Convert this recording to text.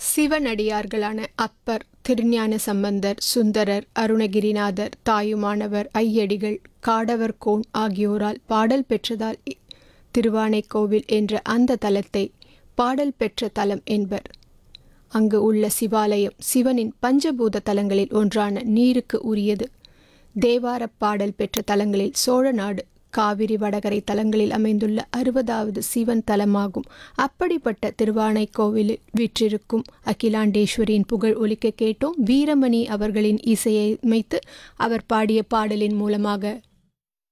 சிவனடியார்களான அப்பர் திருஞான சம்பந்தர் சுந்தரர் அருணகிரிநாதர் தாயுமானவர் ஐயடிகள் காடவர் கோன் ஆகியோரால் பாடல் பெற்றதால் இ- திருவானைக்கோவில் என்ற அந்த தலத்தை பாடல் பெற்ற தலம் என்பர் அங்கு உள்ள சிவாலயம் சிவனின் பஞ்சபூத தலங்களில் ஒன்றான நீருக்கு உரியது தேவாரப் பாடல் பெற்ற தலங்களில் சோழநாடு காவிரி வடகரை தலங்களில் அமைந்துள்ள அறுபதாவது சிவன் தலமாகும் அப்படிப்பட்ட திருவானைக்கோவிலில் விற்றிருக்கும் அகிலாண்டேஸ்வரியின் புகழ் ஒலிக்க கேட்டோம் வீரமணி அவர்களின் இசையை அமைத்து அவர் பாடிய பாடலின் மூலமாக